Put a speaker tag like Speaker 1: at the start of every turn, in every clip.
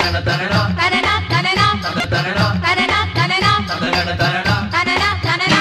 Speaker 1: தரண தரணா
Speaker 2: தனனா தனனா
Speaker 1: தரணா
Speaker 2: தனனா தனனா
Speaker 1: தரண தரணா
Speaker 2: தனனா தனனா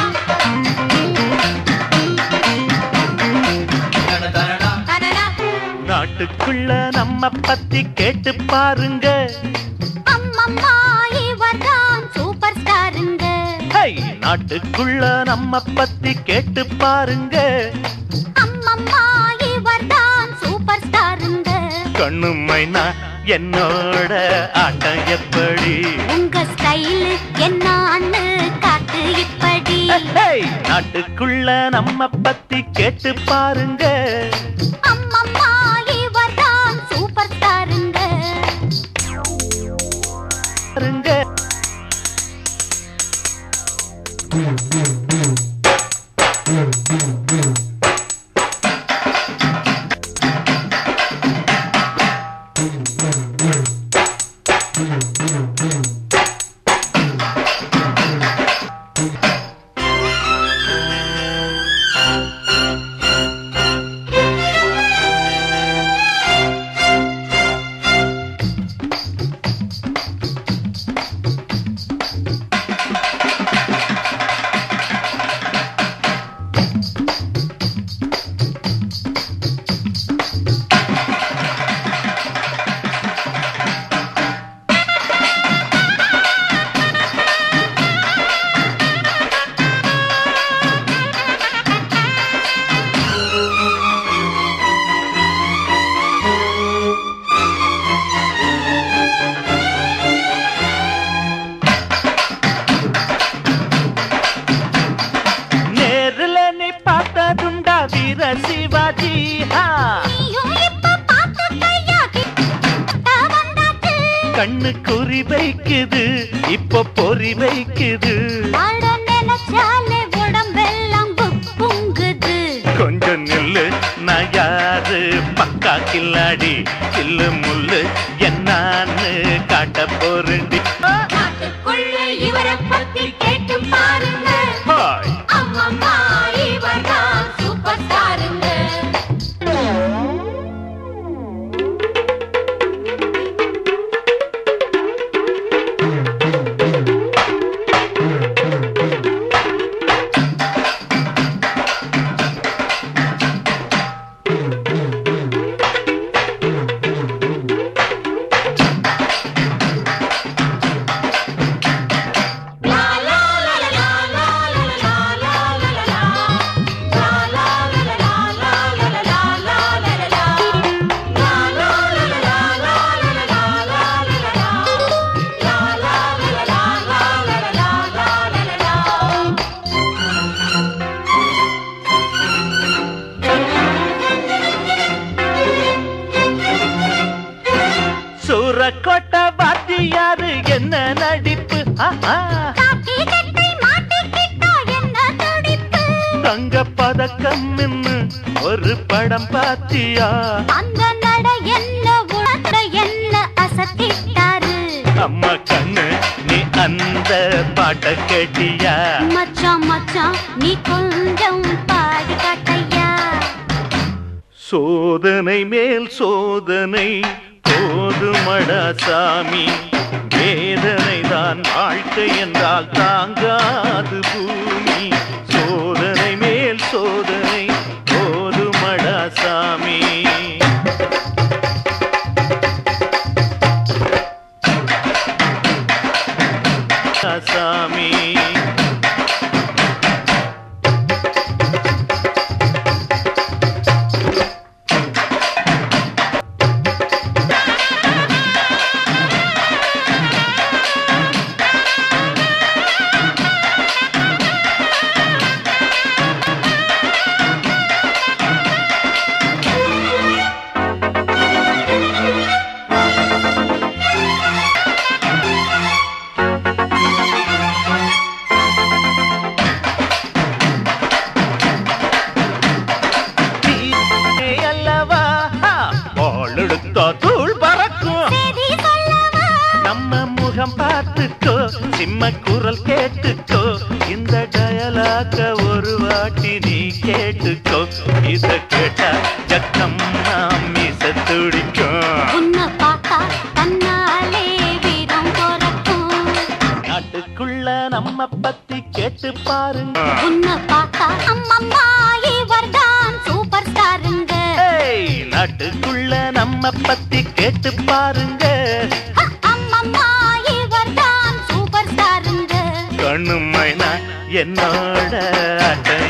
Speaker 1: தரண தரணா
Speaker 2: தனனா
Speaker 3: நாட்டுக்குள்ள நம்ம பத்தி கேட்டு பாருங்க
Speaker 2: அம்மம்மா இவர்தான் சூப்பர் ஸ்டாருங்க
Speaker 3: ஹை, நாட்டுக்குள்ள நம்ம பத்தி கேட்டு பாருங்க
Speaker 2: அம்மம்மா இவர்தான் சூப்பர் ஸ்டாருங்க
Speaker 3: கண்ணு மைனா என்னோட ஆட்டம் எப்படி
Speaker 2: உங்க ஸ்டைல் என்னான்னு காட்டு இப்படி
Speaker 3: ஹை, நாட்டுக்குள்ள நம்ம பத்தி கேட்டு பாருங்க
Speaker 2: அம்மம்மா இவர்தான் சூப்பர் ஸ்டாருங்க
Speaker 3: பாருங்க நேருல நீ பார்த்ததுண்டா வீர சிவாஜி ஹா.
Speaker 2: நீயும் இப்ப பார்த்த கையா கிட்ட வந்தாச்சு
Speaker 3: கண்ணு குறி வைக்குது இப்ப பொறி வைக்குது
Speaker 2: ஆட நினைச்சாலே உடம்பெல்லாம் பொங்குது
Speaker 3: கொஞ்சம் நில்லு நான் யாரு பக்கா கில்லாடி சில்லு முள்ளு என்னான்னு காட்ட போறேன்டி
Speaker 2: நாட்டுக்குள்ள இவரை பத்தி கேட்டு பாருங்க
Speaker 3: ஹாய்
Speaker 2: அம்மம்மா இவர்தான் சூப்பர் ஸ்டாருங்க
Speaker 3: சூரக்கோட்டை வாத்தியாரு என்ன நடிப்பு ஆஹா.
Speaker 2: காக்கி கட்டை மாட்டிக்கிட்டா என்ன துடிப்பு
Speaker 3: தங்க பதக்கம் நின்னு ஒரு படம் பாத்தியா
Speaker 2: அந்த நட என்ன உணர்த்த என்ன அசத்திட்டாரு
Speaker 3: அம்மா கண்ணு நீ அந்த பாட்ட கேட்டியா
Speaker 2: மச்சான் மச்சான் நீ கொஞ்சம் பாடி காட்டையா
Speaker 3: சோதனை மேல் சோதனை போதுமடா சாமி வேதனை தான் வாழ்க்கை என்றால் தாங்காது பூமி சோதனை மேல் சோதனை போதுமடா சாமி சாமி நீ அல்லவா வாழெடுத்தா தூள் பறக்கும்
Speaker 2: சரி சொல்லவா
Speaker 3: நம்ம முகம் பார்த்துக்கோ சிம்ம குரல் கேட்டுக்கோ இந்த டயலாக்க ஒரு வாட்டி நீ கேட்டுக்கோ இத கேட்டா ஜக்கம் நாம் மீச துடிக்கும்
Speaker 2: உன்னை பார்த்தா தன்னாலே
Speaker 3: நம்ம பத்தி கேட்டு பாருங்க
Speaker 2: உன்னை பார்த்தா அம்மம்மா இவர்தான் சூப்பர் ஸ்டாருங்க
Speaker 3: ஏய், நாட்டுக்குள்ள நம்ம பத்தி கேட்டு பாருங்க
Speaker 2: ஹ, அம்மம்மா இவர்தான் சூப்பர் ஸ்டாருங்க
Speaker 3: கண்ணு மைனா என்னோட அட்ட